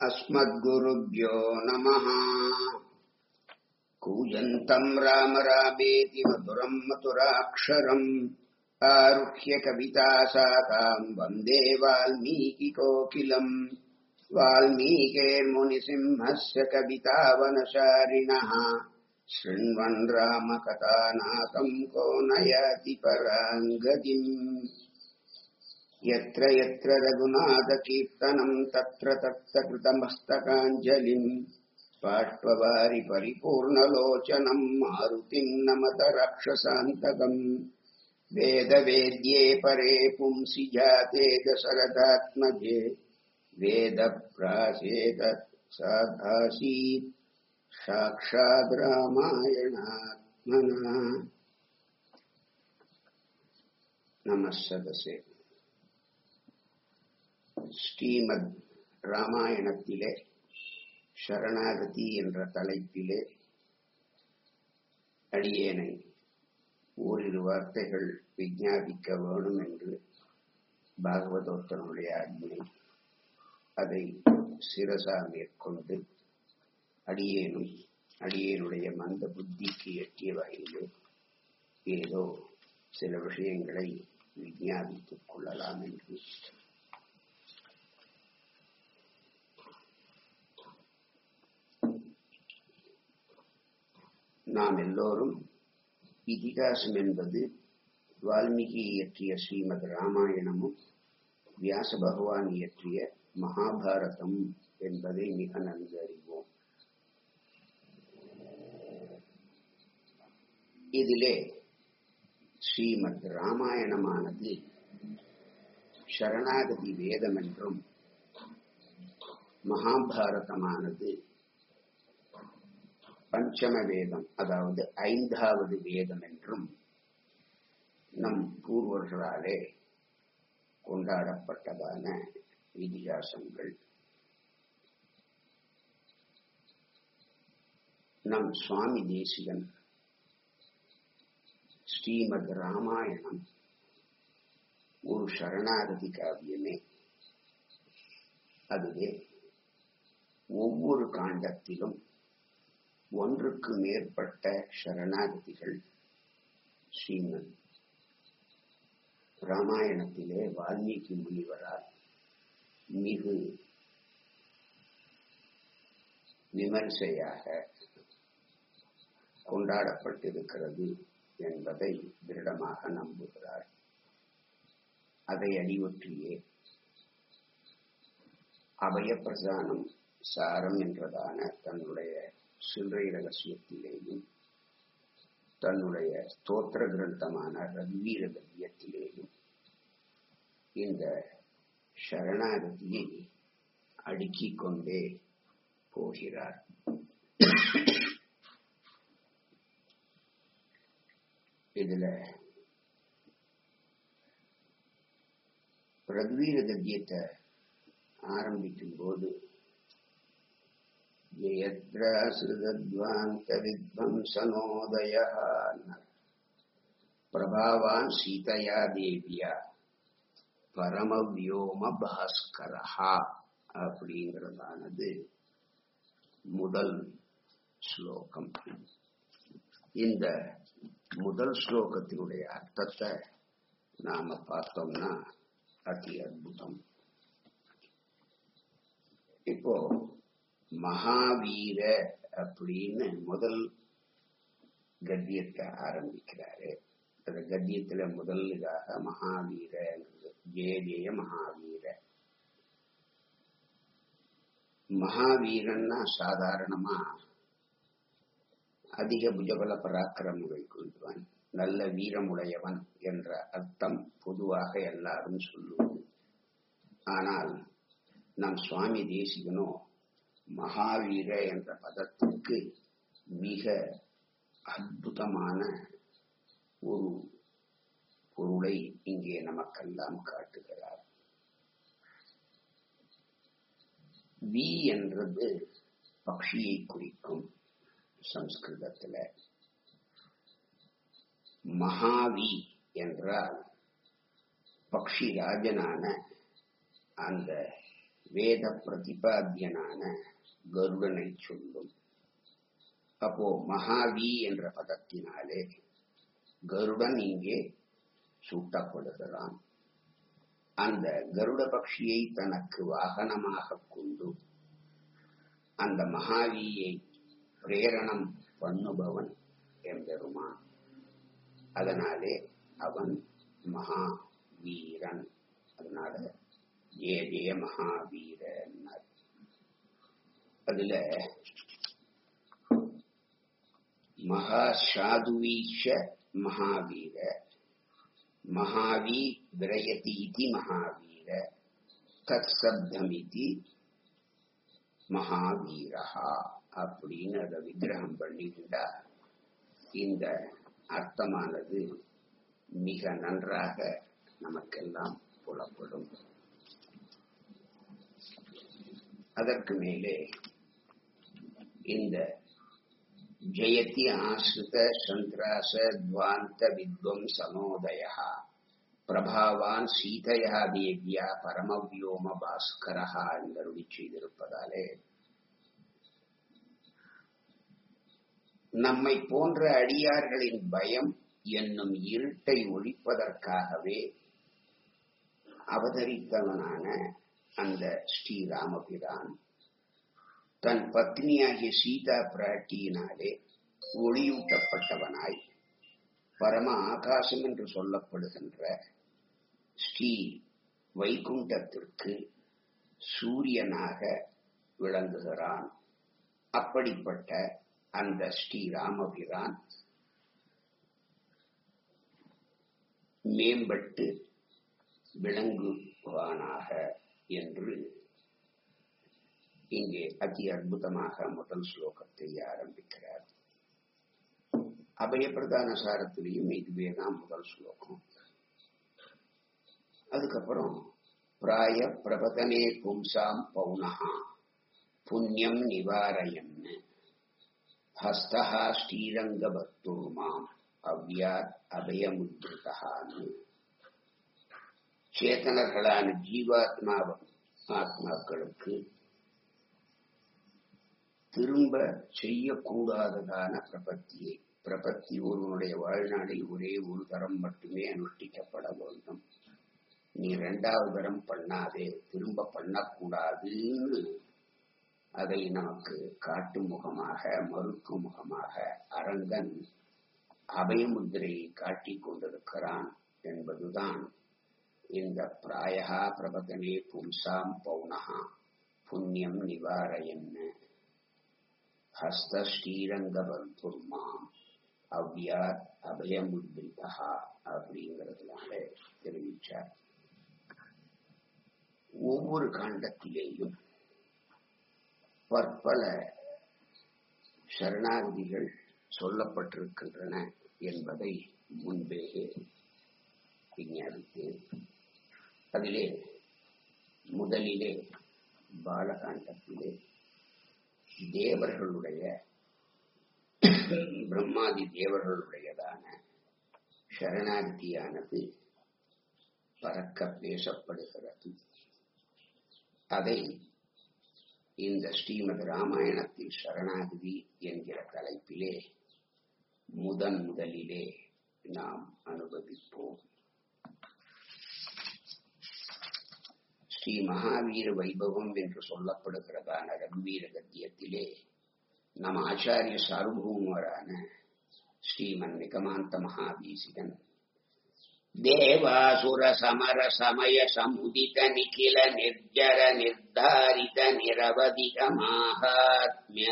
अस्मद्गुरुभ्यो नमः कूजन्तम् राम रामेति मधुरम् मधुराक्षरम् आरुह्य कवितासाताम् वन्दे वाल्मीकिकोकिलम् वाल्मीकेर्मुनिसिंहस्य कवितावनशारिणः शृण्वन् रामकथानाथम् को नयाति पराम् गतिम् यत्र यत्र रघुनाथकीर्तनम् तत्र तत्र कृतमस्तकाञ्जलिम् बाष्पवारि परिपूर्णलोचनम् मारुतिम् नमत रक्षसान्तकम् वेदवेद्ये परे पुंसि जाते दशरथात्मजे वेदप्रासेत साधासीत् साक्षात् रामायणात्मना नमः सदसे ஸ்ரீமத் ராமாயணத்திலே சரணாகதி என்ற தலைப்பிலே அடியேனை ஓரிரு வார்த்தைகள் விஞ்ஞாபிக்க வேணும் என்று பாகவதோத்தனுடைய ஆజ్ఞை அதை சிரசா மேற்கொண்டு அடியேனும் அடியேனுடைய மந்த புத்திக்கு எட்டிய வகையிலே ஏதோ சில விஷயங்களை விஞ்ஞாபித்துக் கொள்ளலாம் என்று நாம் எல்லோரும் இதிகாசம் என்பது வால்மீகி இயற்றிய ஸ்ரீமத் ராமாயணமும் வியாச பகவான் இயற்றிய மகாபாரதம் என்பதை மிக நன்கு அறிவோம் இதிலே ஸ்ரீமத் ராமாயணமானது சரணாகதி வேதம் என்றும் மகாபாரதமானது பஞ்சம வேதம் அதாவது ஐந்தாவது வேதம் என்றும் நம் பூர்வர்களாலே கொண்டாடப்பட்டதான இதிகாசங்கள் நம் சுவாமி தேசிகன் ஸ்ரீமத் ராமாயணம் ஒரு சரணாகதி காவியமே அதுவே ஒவ்வொரு காண்டத்திலும் ஒன்றுக்கு மேற்பட்ட சரணாகதிகள் ஸ்ரீமத் ராமாயணத்திலே வால்மீகி முனிவரால் மிகு விமர்சையாக கொண்டாடப்பட்டிருக்கிறது என்பதை திருடமாக நம்புகிறார் அதை அடிவொற்றியே அபயப்பிரதானம் சாரம் என்றதான தன்னுடைய சில்லறை ரகசியத்திலேயும் தன்னுடைய ஸ்தோத்திர கிரந்தமான ரத்வீர கத்தியத்திலேயும் இந்த சரணாகதியை அடுக்கிக் கொண்டே போகிறார் இதுல ரத்வீர கத்தியத்தை ஆரம்பிக்கும் போது यद्रासृदध्वान्तविध्वंसनोदयः பிரபாவான் சீதையா தேவியா பரமவியோம பாஸ்கரஹா அப்படிங்கிறதானது முதல் ஸ்லோகம் இந்த முதல் ஸ்லோகத்தினுடைய அர்த்தத்தை நாம பார்த்தோம்னா அதி அற்புதம் இப்போ மகாவீர அப்படின்னு முதல் கத்தியத்தை ஆரம்பிக்கிறாரு அந்த கத்தியத்துல முதலுக்காக மகாவீர ஜெய ஜெய மகாவீர மகாவீரன்னா சாதாரணமா அதிக புஜபல பராக்கிரமங்கள் கொண்டவன் நல்ல வீரமுடையவன் என்ற அர்த்தம் பொதுவாக எல்லாரும் சொல்லுவது ஆனால் நம் சுவாமி தேசிகனோ மகாவீர என்ற பதத்திற்கு மிக அற்புதமான ஒரு பொருளை இங்கே நமக்கெல்லாம் காட்டுகிறார் வி என்றது பக்ஷியை குறிக்கும் சம்ஸ்கிருதத்துல மகாவி என்றால் பக்ஷி ராஜனான அந்த வேத பிரதிபாத்தியனான கருடனை சொல்லும் அப்போ மகாவி என்ற பதத்தினாலே கருடன் இங்கே சூட்டப்படுகிறான் அந்த கருட பக்ஷியை தனக்கு வாகனமாக கொண்டு அந்த மகாவியை பிரேரணம் பண்ணுபவன் எம்பெருமான் அதனாலே அவன் மகா வீரன் அதனால ஜெய ஜெய மகாவீரன் அதுல மகா சாதுவீஷ மகாவீர மகாவி விரயதி இதி மகாவீர தத் சப்தமிதி மகாவீரஹா அப்படின்னு அதை விக்கிரகம் பண்ணிக்கிட்டா இந்த அர்த்தமானது மிக நன்றாக நமக்கெல்லாம் புலப்படும் அதற்கு மேலே இந்த ஜெயதி ஆசிரித சந்திராச துவாந்த வித்வம் சமோதய பிரபாவான் சீதையா தேவியா பரமவியோம பாஸ்கரஹா என்றருளி செய்திருப்பதாலே நம்மை போன்ற அடியார்களின் பயம் என்னும் இருட்டை ஒழிப்பதற்காகவே அவதரித்தவனான அந்த ஸ்ரீராமபிரான் தன் பத்னியாகிய சீதா பிராட்டியினாலே ஒளியூட்டப்பட்டவனாய் பரம ஆகாசம் என்று சொல்லப்படுகின்ற ஸ்ரீ வைகுண்டத்திற்கு சூரியனாக விளங்குகிறான் அப்படிப்பட்ட அந்த ஸ்ரீராமபிரான் மேம்பட்டு விளங்குவானாக என்று இங்கே அதி அற்புதமாக முதல் ஸ்லோகத்தை ஆரம்பிக்கிறார் அபயப்பிரதான சாரத்திலையும் இதுவே தான் முதல் ஸ்லோகம் அதுக்கப்புறம் பிராய பிரபதனே பும்சாம் பௌனஹா புண்ணியம் நிவாரயன்னு ஹஸ்தஹா ஸ்ரீரங்க பக்துர்மாம் அவ்யாத் அபயமுத்ருதான்னு சேத்தனர்களான ஜீவாத்மா ஆத்மாக்களுக்கு திரும்ப செய்யக்கூடாததான பிரபத்தியை பிரபத்தி ஒருவனுடைய வாழ்நாளில் ஒரே ஒரு தரம் மட்டுமே அனுஷ்டிக்கப்பட வேண்டும் நீ ரெண்டாவது தரம் பண்ணாதே திரும்ப பண்ணக்கூடாதுன்னு அதை நமக்கு காட்டும் முகமாக மறுக்கும் முகமாக அரங்கன் அபயமுத்திரையை காட்டிக் கொண்டிருக்கிறான் என்பதுதான் இந்த பிராயகா பிரபதனே பும்சாம் பௌனகா புண்ணியம் நிவாரயன்னு ஹஸ்த ஸ்ரீரங்க பந்துர்மாம் அவ்யாத் அபயமுத்ரிதா அப்படிங்கிறதுனால தெரிவிச்சார் ஒவ்வொரு காண்டத்திலேயும் பற்பல சரணாகதிகள் சொல்லப்பட்டிருக்கின்றன என்பதை முன்பே விஞ்ஞாபித்தேன் அதிலே முதலிலே பாலகாண்டத்திலே தேவர்களுடைய பிரம்மாதி தேவர்களுடையதான சரணாகதியானது பறக்க பேசப்படுகிறது அதை இந்த ஸ்ரீமத் ராமாயணத்தில் சரணாகதி என்கிற தலைப்பிலே முதன் முதலிலே நாம் அனுபவிப்போம் ஸ்ரீ மகாவீர வைபவம் என்று சொல்லப்படுகிறதான ரகுவீர கத்தியத்திலே நம் ஆச்சாரிய சார்வபூமரான ஸ்ரீமன் நிகமாந்த மகாவீசிகன் தேவாசுர சமர சமய சமுதித நிகில நிர்ஜர நிர்தாரித நிரவதிக மாகாத்மிய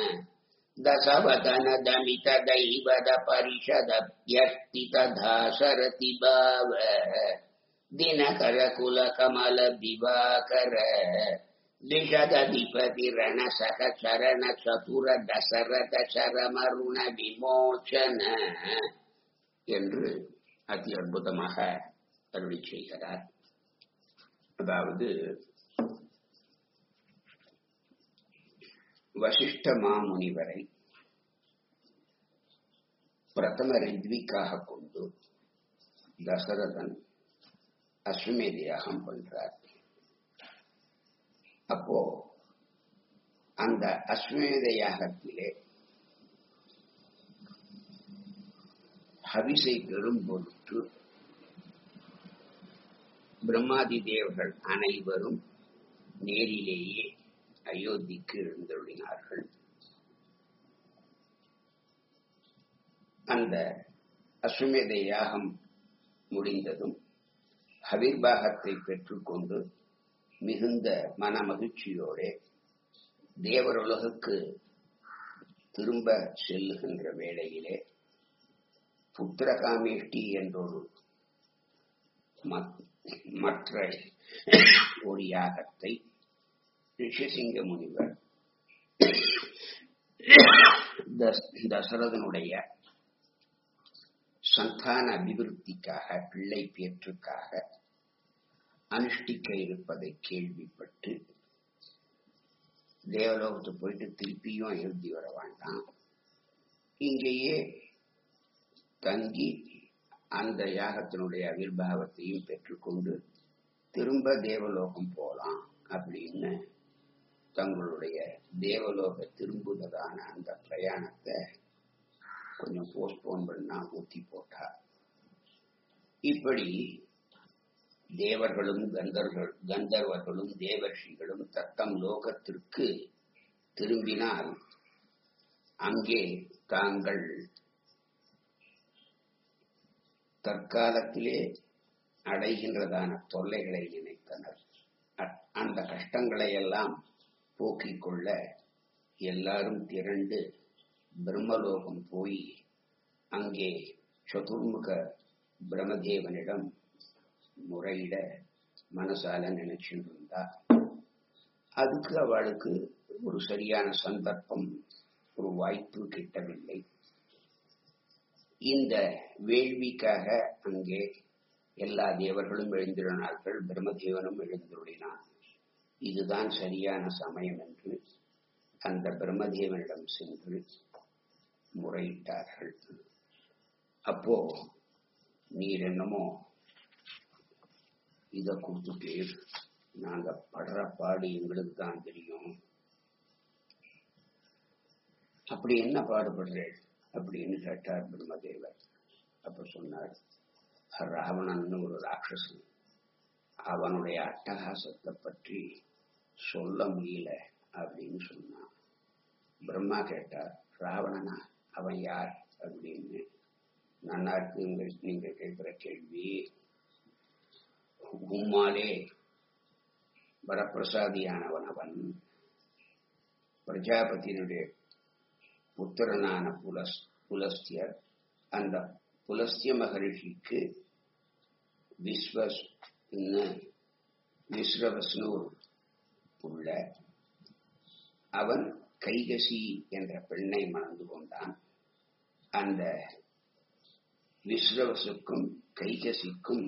தசவதன தமித தைவத பரிஷதப்யர்த்தித தாசரதி பாவ ದಿನಕರ ಕುಲ ಕಮಲ ದಿವಾಕರ ದಿಶದಧಿಪತಿ ರಣ ಸಹ ಚರಣ ಚತುರ ದಶರಥ ಚರಮರುಣ விமோச்சன என்று அதி அற்புதமாக அருளி செய்கிறார் அதாவது வசிஷ்ட மாமுனிவரை பிரதம ரித்விக்காக கொண்டு தசரதன் அஸ்வமேத யாகம் பண்றார் அந்த அஸ்வமேத யாகத்திலே ஹவிசை பெறும் பொருட்டு பிரம்மாதி தேவர்கள் அனைவரும் நேரிலேயே அயோத்திக்கு எழுந்தருளினார்கள் அந்த அஸ்வமேத யாகம் முடிந்ததும் ஹவிர்பாகத்தை பெற்றுக்கொண்டு மிகுந்த மன மகிழ்ச்சியோட தேவருலகுக்கு திரும்ப செல்லுகின்ற வேளையிலே புத்திரகாமேஷ்டி என்றொரு மற்ற ஒரு யாகத்தை ரிஷிசிங்க முனிவர் தசரதனுடைய சந்தான அபிவிருத்திக்காக பிள்ளை பேற்றுக்காக அனுஷ்டிக்க இருப்பதை கேள்விப்பட்டு தேவலோகத்து போயிட்டு திருப்பியும் எழுதி வர வேண்டாம் இங்கேயே தங்கி அந்த யாகத்தினுடைய அவிர்வாவத்தையும் பெற்றுக்கொண்டு திரும்ப தேவலோகம் போலாம் அப்படின்னு தங்களுடைய தேவலோக திரும்புவதான அந்த பிரயாணத்தை கொஞ்சம் போஸ்ட்போன் பண்ணா ஊத்தி போட்டா இப்படி தேவர்களும் கந்தர்கள் கந்தர்வர்களும் தேவர்ஷிகளும் தத்தம் லோகத்திற்கு திரும்பினால் அங்கே தாங்கள் தற்காலத்திலே அடைகின்றதான தொல்லைகளை நினைத்தனர் அந்த கஷ்டங்களை எல்லாம் போக்கிக் கொள்ள எல்லாரும் திரண்டு பிரம்மலோகம் போய் அங்கே சதுர்முக பிரம்மதேவனிடம் முறையிட மனசால நினைச்சுட்டு இருந்தா அதுக்கு அவளுக்கு ஒரு சரியான சந்தர்ப்பம் ஒரு வாய்ப்பு கிட்டவில்லை இந்த வேள்விக்காக அங்கே எல்லா தேவர்களும் எழுந்திருநார்கள் பிரம்மதேவனும் எழுந்துள்ளினான் இதுதான் சரியான சமயம் என்று அந்த பிரம்மதேவனிடம் சென்று முறையிட்டார்கள் அப்போ நீர் என்னமோ இத கொடுத்துட்டு நாங்க படுற பாடு எங்களுக்கு தான் தெரியும் அப்படி என்ன பாடுபடுறேன் அப்படின்னு கேட்டார் பிரம்மதேவர் அப்ப சொன்னார் ராவணன் ஒரு ராட்சசன் அவனுடைய அட்டகாசத்தை பற்றி சொல்ல முடியல அப்படின்னு சொன்னான் பிரம்மா கேட்டார் ராவணனா அவன் யார் அப்படின்னு நன்னா இருக்கு நீங்க கேட்கிற கேள்வி உம்மாலே வரப்பிரசாதியானவன் அவன் பிரஜாபதியினுடைய புத்திரனான புலஸ் புலஸ்தியர் அந்த புலஸ்திய மகரிஷிக்கு விஸ்வஸ் விஸ்ரவஸ்னூர் உள்ள அவன் கைகசி என்ற பெண்ணை மணந்து கொண்டான் அந்த விஸ்ரவசுக்கும் கைகசிக்கும்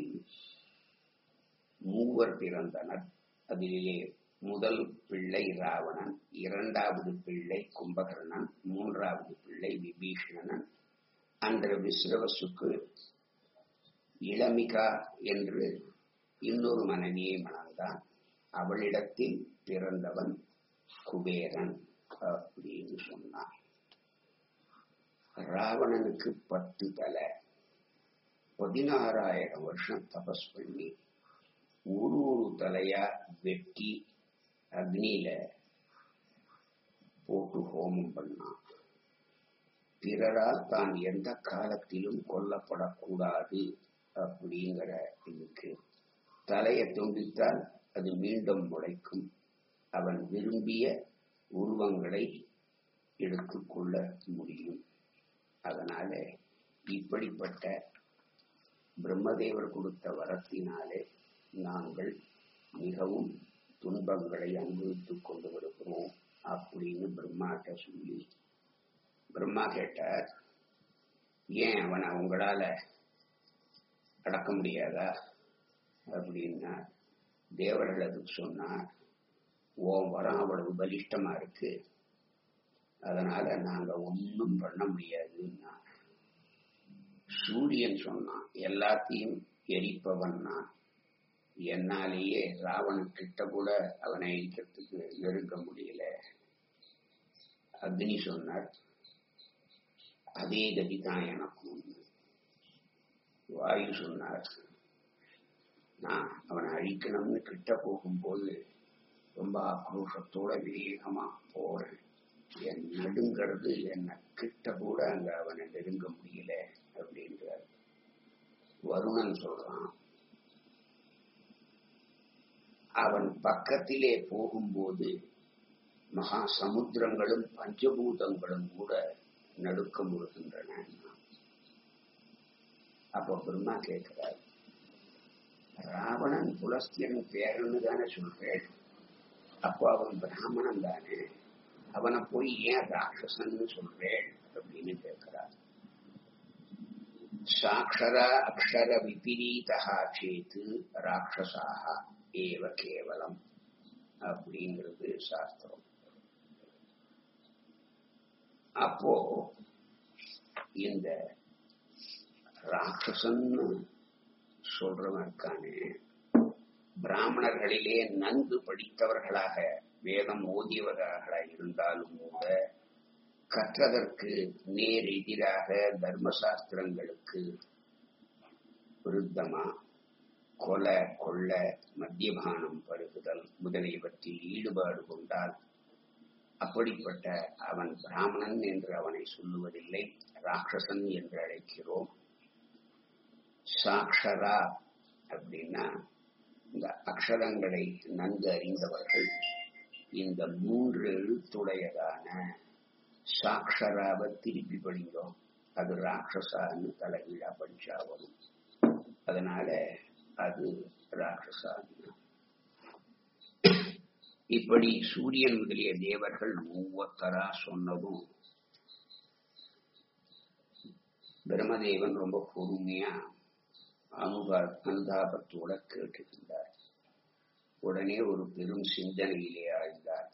மூவர் பிறந்தனர் அதிலே முதல் பிள்ளை ராவணன் இரண்டாவது பிள்ளை கும்பகர்ணன் மூன்றாவது பிள்ளை விபீஷணன் அந்த விஸ்ரவசுக்கு இளமிகா என்று இன்னொரு மனைவியை மணந்தான் அவளிடத்தில் பிறந்தவன் குபேரன் அப்படின்னு சொன்னான் ராவணனுக்கு பத்து தலை பதினாறாயிரம் வருஷம் தபஸ் பண்ணி ஒரு ஒரு தலையா வெட்டி அக்னியில போட்டு ஹோமம் பண்ணான் பிறரால் தான் எந்த காலத்திலும் கொல்லப்படக்கூடாது அப்படிங்கிற இதுக்கு தலையை துண்டித்தால் அது மீண்டும் முளைக்கும் அவன் விரும்பிய உருவங்களை எடுத்துக்கொள்ள முடியும் அதனால இப்படிப்பட்ட பிரம்மதேவர் கொடுத்த வரத்தினாலே நாங்கள் மிகவும் துன்பங்களை அனுபவித்துக் கொண்டு வருகிறோம் அப்படின்னு பிரம்மாட்ட சொல்லி பிரம்மா கேட்டார் ஏன் அவனை உங்களால அடக்க முடியாதா அப்படின்னா தேவர்கள் அதுக்கு சொன்னார் ஓம் வரம் அவ்வளவு பலிஷ்டமா இருக்கு அதனால நாங்க ஒன்றும் பண்ண முடியாதுன்னா சூரியன் சொன்னான் எல்லாத்தையும் எரிப்பவன் நான் என்னாலேயே ராவணன் கிட்ட கூட அவனை எரிக்கிறதுக்கு நெருங்க முடியல அக்னி சொன்னார் அதே கதி தான் எனக்கும் வாயு சொன்னார் நான் அவனை அழிக்கணும்னு கிட்ட போகும்போது ரொம்ப ஆக்ரோஷத்தோட வேகமா போறேன் என் நடுங்கிறது என்ன கிட்ட கூட அங்க அவனை நெருங்க முடியல அப்படின்றார் வருணன் சொல்றான் அவன் பக்கத்திலே போகும்போது மகா சமுத்திரங்களும் பஞ்சபூதங்களும் கூட நடுக்கம் விடுகின்றன அப்ப பிரம்மா கேட்கிறார் ராவணன் புலஸ்தியன் பேரன்னு தானே சொல்றேன் அப்போ அவன் பிராமணன் தானே அவனை போய் ஏன் ராட்சசன்னு சொல்றேன் அப்படின்னு கேட்கிறார் சாட்சரா அக்ஷர விபரீதா சேத்து ராட்சசாக ஏவ கேவலம் அப்படிங்கிறது சாஸ்திரம் அப்போ இந்த ராட்சசன்னு சொல்றவன் இருக்கானே பிராமணர்களிலே நன்கு படித்தவர்களாக வேதம் ஓதியவர்களாக இருந்தாலும் கூட கற்றதற்கு நேர் எதிராக தர்மசாஸ்திரங்களுக்கு விருத்தமா கொலை கொள்ள மத்தியபானம் பருகுதல் முதலியவற்றில் ஈடுபாடு கொண்டால் அப்படிப்பட்ட அவன் பிராமணன் என்று அவனை சொல்லுவதில்லை ராட்சசன் என்று அழைக்கிறோம் சாக்ஷரா அப்படின்னா இந்த அக்ஷரங்களை நன்கு அறிந்தவர்கள் இந்த மூன்று எழுத்துடையதான சாக்ஷராவை திருப்பி படிக்கிறோம் அது ராட்சசான்னு தலைகீழா படிச்சா வரும் அதனால அது ராட்சசான்னு இப்படி சூரியன் முதலிய தேவர்கள் ஒவ்வொருத்தரா சொன்னதும் பிரம்மதேவன் ரொம்ப பொறுமையா அனுபா அனுதாபத்தோட கேட்டுக்கின்றார் உடனே ஒரு பெரும் சிந்தனையிலே ஆழ்ந்தார்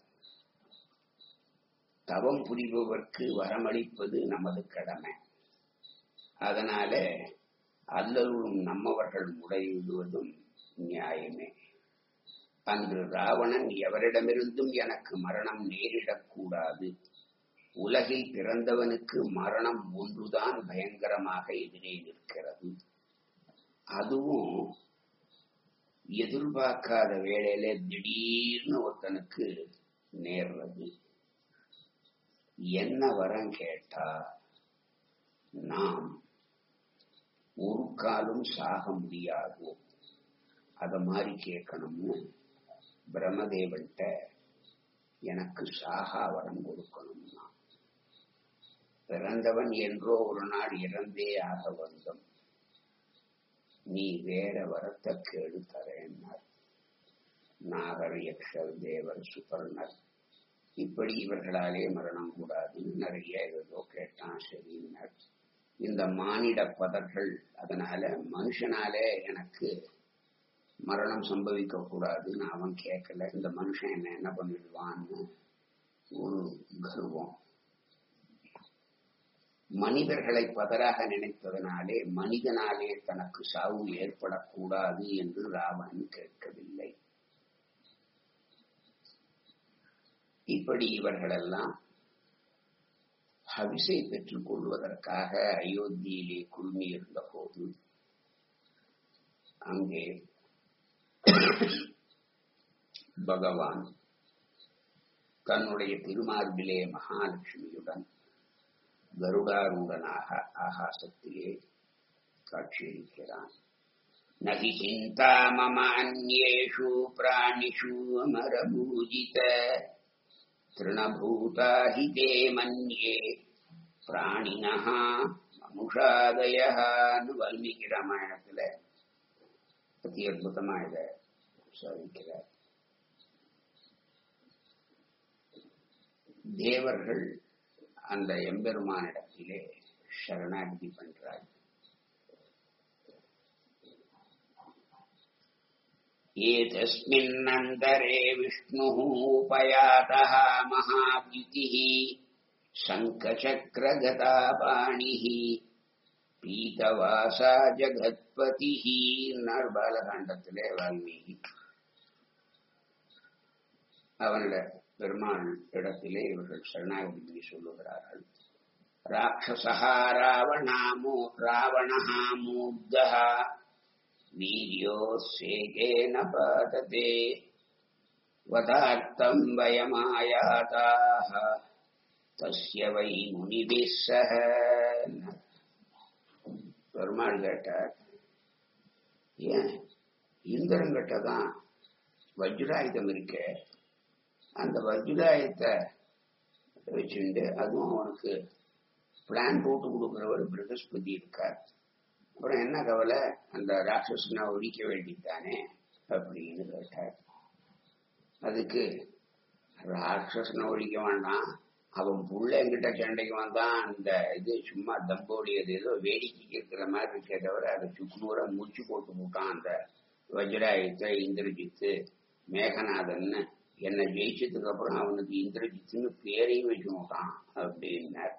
தவம் புரிபவர்க்கு வரமளிப்பது நமது கடமை அதனால அல்லலும் நம்மவர்கள் முறையிடுவதும் நியாயமே அன்று ராவணன் எவரிடமிருந்தும் எனக்கு மரணம் நேரிடக்கூடாது உலகில் பிறந்தவனுக்கு மரணம் ஒன்றுதான் பயங்கரமாக எதிரே நிற்கிறது அதுவும் எதிர்பார்க்காத வேளையில திடீர்னு ஒருத்தனுக்கு நேர்றது என்ன வரம் கேட்டா நாம் ஒரு காலம் சாக முடியாது அத மாதிரி கேட்கணும்னு பிரம்மதேவன்கிட்ட எனக்கு சாகா வரம் கொடுக்கணும்னா பிறந்தவன் என்றோ ஒரு நாள் இறந்தே ஆக வந்தோம் நீ வேற வரத்தை கேடு தரேன்னார் நாகர் யக்ஷர் தேவர் சுபர்ணர் இப்படி இவர்களாலே மரணம் கூடாதுன்னு நிறைய ஏதோ கேட்டான் சரின்னார் இந்த மானிட பதர்கள் அதனால மனுஷனாலே எனக்கு மரணம் சம்பவிக்க கூடாதுன்னு அவன் கேட்கல இந்த மனுஷன் என்ன என்ன பண்ணிடுவான்னு ஒரு கர்வம் மனிதர்களை பதராக நினைத்ததனாலே மனிதனாலே தனக்கு சாவு ஏற்படக்கூடாது என்று ராவணன் கேட்கவில்லை இப்படி இவர்களெல்லாம் ஹவிசை பெற்றுக் கொள்வதற்காக அயோத்தியிலே குழுமியிருந்த போது அங்கே பகவான் தன்னுடைய திருமார்பிலே மகாலட்சுமியுடன் கருடாரூடனாக ஆகாசத்திலே காட்சியளிக்கிறான் நகி சிந்தா மம அந்நேஷு பிராணிஷு அமரபூஜித திருணபூதா ஹி தே மன்யே பிராணினஹா மனுஷாதயன்னு வால்மீகி ராமாயணத்துல அதி அற்புதமா இத சாதிக்கிறார் தேவர்கள் அந்த எம்பெருமானிடத்திலே சரணாகதி பண்றார் एतस्मिन्नन्तरे विष्णुः उपयातः महाद्युतिः शङ्खचक्रगतापाणिः பீதவாசா ஜகத்பதிஹி பாலகாண்டத்திலே வால்மீகி அவனிட பெருமாள் இடத்திலே இவர்கள் சரணாகதி சொல்லுகிறார்கள் ராட்சசா ராவணாமோ ராவணா மூர்தः வீரியோசேகேன பாததே வதார்த்தம் வயமாயாதாக தஸ்ய வை முனிபிः சக பெருமாள் கேட்டார் ஏன் இந்திரங்கிட்ட தான் வஜ்ராயுதம் இருக்க அந்த வஜ்ராயுதத்தை வச்சுண்டு அதுவும் அவனுக்கு பிளான் போட்டு கொடுக்கிறவர் பிரகஸ்பதி இருக்கார் அப்புறம் என்ன கவலை அந்த ராட்சசனை ஒழிக்க வேண்டித்தானே அப்படின்னு கேட்டார் அதுக்கு ராட்சசனை ஒழிக்க வேண்டாம் அவன் புள்ள எங்கிட்ட சண்டைக்கு வந்தான் அந்த இது சும்மா தம்போடியது ஏதோ வேடிக்கைக்கு இருக்கிற மாதிரி இருக்கே தவிர அதை சுக்குநூறா முடிச்சு போட்டு போட்டான் அந்த வஜ்ராயுத்த இந்திரஜித்து மேகநாதன் என்னை ஜெயிச்சதுக்கு அப்புறம் அவனுக்கு இந்திரஜித்துன்னு பேரையும் வச்சு போட்டான் அப்படின்னார்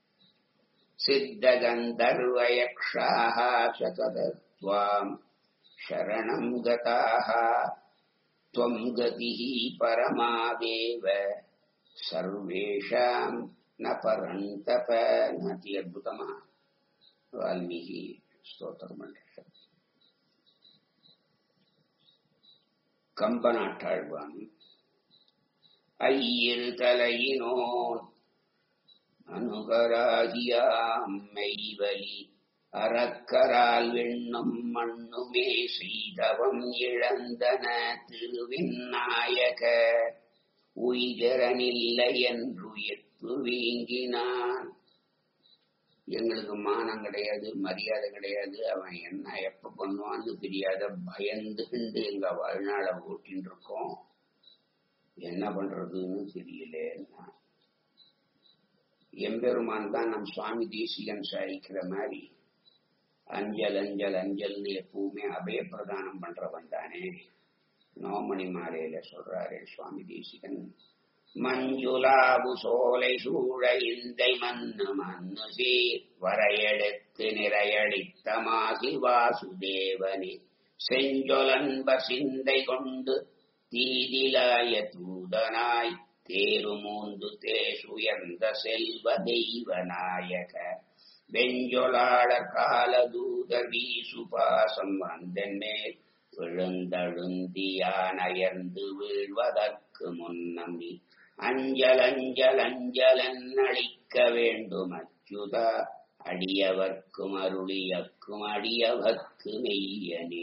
सिद्धगन्धर्वयक्षाः शतदत्वाम् शरणम् गताः त्वम् गतिः परमादेव सर्वेषाम् न परन्तप नाति अद्भुतमा वाल्मीकि स्तोत्रमण्डल கம்பநாட்டாழ்வான் ஐயில் தலையினோன் அனுகராகியாம் மெய்வலி அறக்கரால் வெண்ணும் மண்ணுமே செய்தவம் இழந்தன திருவிநாயக உயிரனில்லை என்று வீங்கினான் எங்களுக்கு மானம் கிடையாது மரியாதை கிடையாது அவன் என்ன எப்ப பண்ணுவான்னு தெரியாத பயந்துகிண்டு எங்க வாழ்நாளை ஓட்டின்னு இருக்கோம் என்ன பண்றதுன்னு தெரியலன்னா எம்பெருமான் தான் நம் சுவாமி தேசிகன் சாதிக்கிற மாதிரி அஞ்சல் அஞ்சல் அஞ்சல்னு எப்பவுமே அபயப்பிரதானம் பண்றவன் தானே நோமணி மாலையில சொல்றாரு சுவாமி தேசிகன் மஞ்சுளாவு சோலை சூழ இந்தை மண்ணு மண்ணு சீர் வரையெடுத்து நிறையடித்த மாசி வாசுதேவனே செஞ்சொலன்ப சிந்தை கொண்டு தீதிலாய தூதனாய் தேருமூந்து தேசுயர்ந்த செல்வ தெய்வ நாயக வெஞ்சொலாளர் காலதூத வீசுபாசம் வந்தென்மேல் விழுந்தழுந்தியானயர்ந்து வீழ்வதற்கு முன்னமி அஞ்சல் அஞ்சல் அஞ்சலன் அளிக்க வேண்டும் அச்சுதா அடியவர்க்கும் அருளியக்கும் அடியவர்க்கு மெய்யனே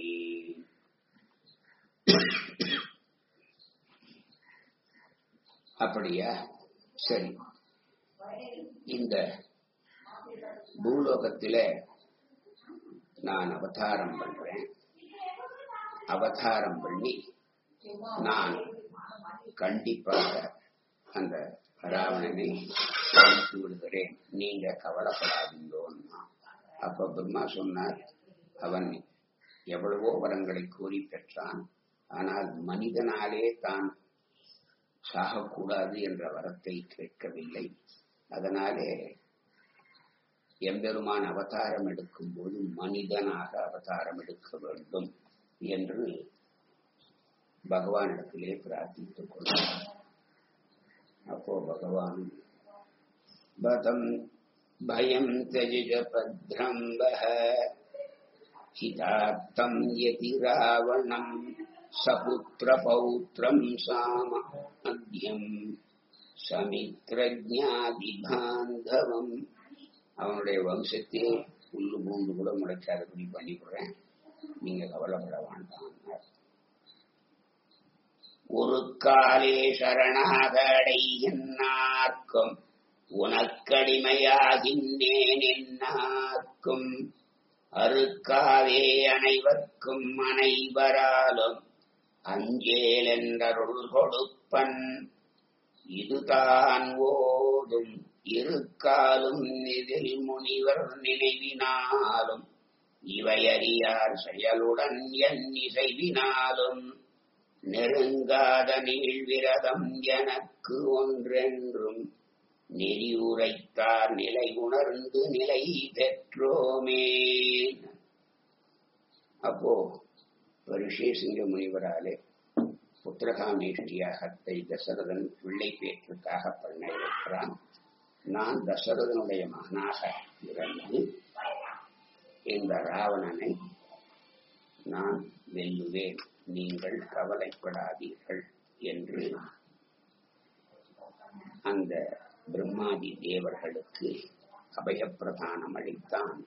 அப்படியா சரி இந்த பூலோகத்தில நான் அவதாரம் பண்றேன் அவதாரம் பண்ணி நான் கண்டிப்பாக அந்த ராவணனை அழித்து விடுகிறேன் நீங்க கவலைப்படாதீங்கோன்னா அப்ப பிரம்மா சொன்னார் அவன் எவ்வளவோ வரங்களை கூறி பெற்றான் ஆனால் மனிதனாலே தான் சாகக்கூடாது என்ற வரத்தை கேட்கவில்லை அதனாலே எம்பெருமான் அவதாரம் எடுக்கும் போது மனிதனாக அவதாரம் எடுக்க வேண்டும் என்று பகவானிடத்திலே பிரார்த்தித்துக் கொண்டார் அப்போ பகவான் பதம் பயம் தஜிஜ பத்ரம்பः हितार्थम् यति रावणम् सपुत्रपौत्रम् सामध्यम् சமித்ரஜாதிபாந்தவம் அவனுடைய வம்சத்தையே புல்லு பூண்டு கூட முளைக்காதபடி பண்ணிவிடுறேன் நீங்க கவலைப்பட வேண்டாம் ஒரு காலே சரணாக அடைகின்றார்க்கும் உனக்கடிமையாகின்றேன் என்னார்க்கும் அருக்காவே அனைவர்க்கும் அனைவராலும் அஞ்சேல் என்றருள் கொடுப்பன் இதுதான் ஓதும் இருக்காலும் இதில் முனிவர் நினைவினாலும் இவையறியார் செயலுடன் என் இசைவினாலும் நெருங்காத நீழ்விரதம் எனக்கு ஒன்றென்றும் நெறி உரைத்தார் நிலை உணர்ந்து நிலை பெற்றோமே அப்போ ரிஷேசிங்க முனிவராலே புத்திரகாமேஷ்டியாகத்தை தசரதன் பிள்ளை பேற்றுக்காக பண்ண இருக்கிறான் நான் தசரதனுடைய மகனாக இருந்து இந்த ராவணனை நான் வெல்லுவேன் நீங்கள் கவலைப்படாதீர்கள் என்று அந்த பிரம்மாதி தேவர்களுக்கு அபயப்பிரதானம் அளித்தான்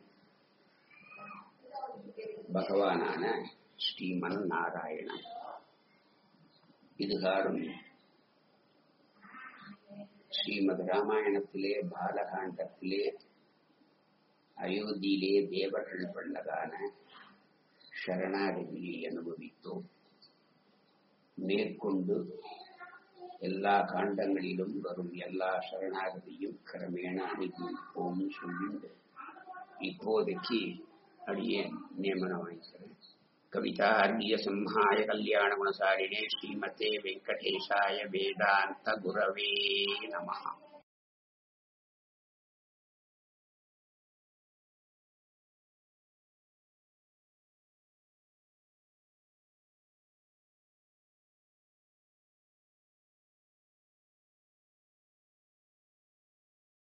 பகவானான ஸ்ரீமன் நாராயணன் இதுகாரும் ஸ்ரீமத் ராமாயணத்திலே பாலகாண்டத்திலே அயோத்தியிலே தேவர்கள் பண்ணதான சரணாகதியை அனுபவித்தோம் மேற்கொண்டு எல்லா காண்டங்களிலும் வரும் எல்லா சரணாகதியும் கிரமேண அனுபவிப்போம் சொல்லிண்டு இப்போதைக்கு அடியே நியமனம் வாங்கிக்கிறேன் கவிதார்கிய சிம்ஹாய கல்யாண குணசாரிணே ஸ்ரீமதே வெங்கடேஷாய வேதாந்த குரவே நமஹா